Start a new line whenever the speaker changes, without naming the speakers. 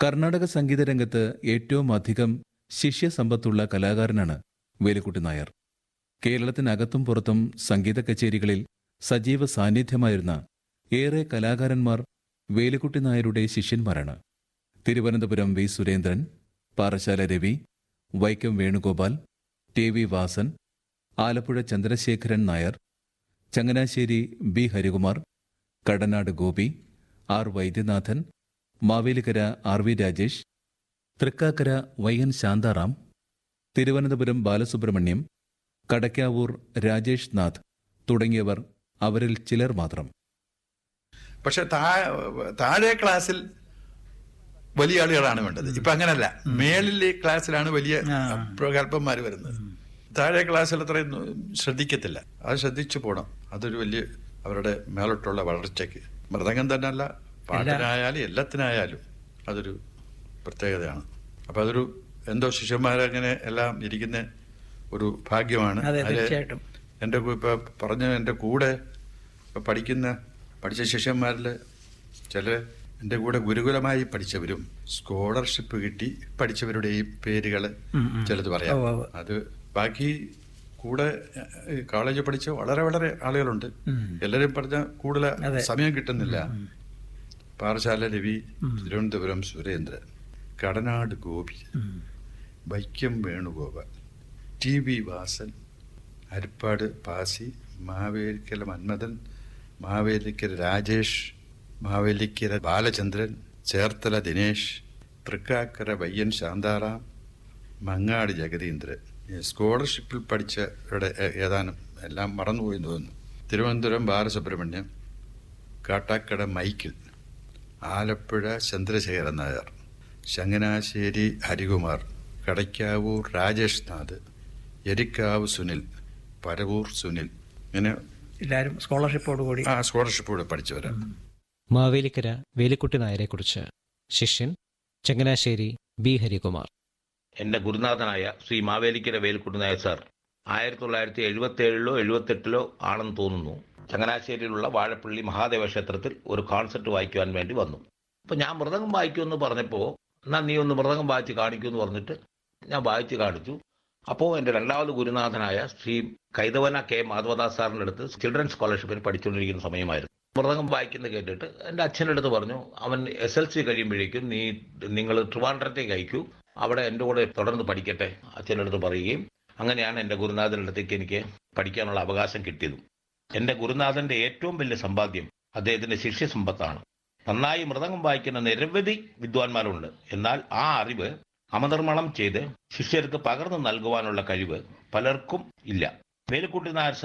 കർണാടക സംഗീത രംഗത്ത് ഏറ്റവും അധികം ശിഷ്യസമ്പത്തുള്ള കലാകാരനാണ് വേലുക്കുട്ടി നായർ കേരളത്തിനകത്തും പുറത്തും സംഗീത കച്ചേരികളിൽ സജീവ സാന്നിധ്യമായിരുന്ന ഏറെ കലാകാരന്മാർ വേലുക്കുട്ടി നായരുടെ ശിഷ്യന്മാരാണ് Thiruvananthapuram V Surendran Parassala Ravi Vaikom Venugopal T V Vasan Alappuzha Chandrasekharan Nair Changanassery B Harikumar Kadanad Gopi R Vaidyanathan Mavelikkara R V Rajesh Thrikkakara Y N Shantharam Thiruvananthapuram Balasubramaniam Kadakkavoor Rajesh Nath തുടങ്ങിയവർ അവരിൽ ചിലർ മാത്രം
പക്ഷെ താ- താഴെ ക്ലാസ്സിൽ വലിയ ആളുകളാണ് വേണ്ടത് ഇപ്പൊ അങ്ങനല്ല മേളിലെ ക്ലാസ്സിലാണ് വലിയ പ്രഗത്ഭന്മാർ വരുന്നത് താഴെ ക്ലാസ്സിൽ അത്രയും ശ്രദ്ധിക്കത്തില്ല അത് ശ്രദ്ധിച്ചു പോണം അതൊരു വലിയ അവരുടെ മേലോട്ടുള്ള വളർച്ചയ്ക്ക് മൃദംഗം തന്നെ അല്ല പാട്ടിനായാലും എല്ലാത്തിനായാലും അതൊരു പ്രത്യേകതയാണ് അപ്പൊ അതൊരു എന്തോ ശിഷ്യന്മാരങ്ങനെ എല്ലാം ഇരിക്കുന്ന ഒരു ഭാഗ്യമാണ്
അതെ,
അതില്
തീർച്ചയായിട്ടും.
എൻ്റെ കൂ- ഇപ്പൊ പറഞ്ഞ എൻ്റെ കൂടെ ഇപ്പൊ പഠിക്കുന്ന പഠിച്ച ശിഷ്യന്മാരിൽ ചില എൻ്റെ കൂടെ ഗുരുകുലമായി പഠിച്ചവരും സ്കോളർഷിപ്പ് കിട്ടി പഠിച്ചവരുടെയും പേരുകൾ ചിലത് പറയാം
ഉവ്വ് ഉവ്വ്.
അത് ബാക്കി കൂടെ ഏഹ്, കോളേജിൽ പഠിച്ച വളരെ വളരെ ആളുകളുണ്ട് എല്ലാവരും പറഞ്ഞ കൂടുതൽ
അതെ.
സമയം കിട്ടുന്നില്ല Parassala Ravi Thiruvananthapuram Surendran Kadanad Gopi Vaikom Venugopal T V Vasan Arippad Pasi Mavelikkara Manmadhan Mavelikkara Rajesh Mavelikkara Balachandran Cherthala Dinesh Thrikkakara Y N Shantharam Mangad Jagathindran ഈ സ്കോളർഷിപ്പിൽ പഠിച്ചവരുടെ ഏ- ഏതാനും എല്ലാം മറന്നുപോയി എന്ന് തോന്നുന്നു തിരുവനന്തപുരം ബാലസുബ്രഹ്മണ്യം കാട്ടാക്കട മൈക്കിൾ ആലപ്പുഴ ചന്ദ്രശേഖരൻ നായർ ചങ്ങനാശ്ശേരി ഹരികുമാർ കടയ്ക്കാവൂർ രാജേഷ് നാഥ് എരിക്കാവ് സുനിൽ പരവൂർ സുനിൽ ഇങ്ങനെ
എല്ലാവരും സ്കോളർഷിപ്പോട് കൂടി
ആ സ്കോളർഷിപ്പോടെ പഠിച്ചവരാണ്
മാവേലിക്കര വേലിക്കുട്ടി നായരെക്കുറിച്ച് ശിഷ്യൻ ചങ്ങനാശ്ശേരി ബി ഹരികുമാർ
എന്റെ ഗുരുനാഥനായ ശ്രീ മാവേലിക്കര വേൽക്കുട്ടി നായർ സാർ ആയിരത്തി തൊള്ളായിരത്തി എഴുപത്തി ഏഴിലോ എഴുപത്തെട്ടിലോ ആണെന്ന് തോന്നുന്നു ചങ്ങനാശ്ശേരിയിലുള്ള വാഴപ്പള്ളി മഹാദേവ ക്ഷേത്രത്തിൽ ഒരു കോൺസെർട്ട് വായിക്കുവാൻ വേണ്ടി വന്നു അപ്പൊ ഞാൻ മൃദംഗം വായിക്കുമെന്ന് പറഞ്ഞപ്പോൾ എന്നാ നീ ഒന്ന് മൃദംഗം വായിച്ച് കാണിക്കൂ എന്ന് പറഞ്ഞിട്ട് ഞാൻ വായിച്ച് കാണിച്ചു അപ്പോൾ എൻ്റെ രണ്ടാമത് ഗുരുനാഥനായ ശ്രീ കൈതവന കെ മാധവദാസ് സാറിൻ്റെ അടുത്ത് ചിൽഡ്രൻ സ്കോളർഷിപ്പിന് പഠിച്ചുകൊണ്ടിരിക്കുന്ന സമയമായിരുന്നു മൃദംഗം വായിക്കുന്നത് കേട്ടിട്ട് എൻ്റെ അച്ഛൻ്റെ അടുത്ത് പറഞ്ഞു അവൻ എസ് എൽ സി കഴിയുമ്പോഴേക്കും നീ നിങ്ങൾ ട്രിവാൻഡ്രത്തേക്ക് അയക്കൂ അവിടെ എൻ്റെ കൂടെ തുടർന്ന് പഠിക്കട്ടെ അച്ഛൻ്റെ അടുത്ത് പറയുകയും അങ്ങനെയാണ് എൻ്റെ ഗുരുനാഥൻ്റെ അടുത്തേക്ക് എനിക്ക് പഠിക്കാനുള്ള അവകാശം കിട്ടിയതും എൻ്റെ ഗുരുനാഥൻ്റെ ഏറ്റവും വലിയ സമ്പാദ്യം അദ്ദേഹത്തിൻ്റെ ശിഷ്യസമ്പത്താണ് നന്നായി മൃദംഗം വായിക്കുന്ന നിരവധി വിദ്വാൻമാരുണ്ട് എന്നാൽ ആ അറിവ് അമനിർമ്മണം ചെയ്ത് ശിഷ്യർക്ക് പകർന്നു നൽകുവാനുള്ള കഴിവ് പലർക്കും ഇല്ല വേലുക്കുട്ടി നായർ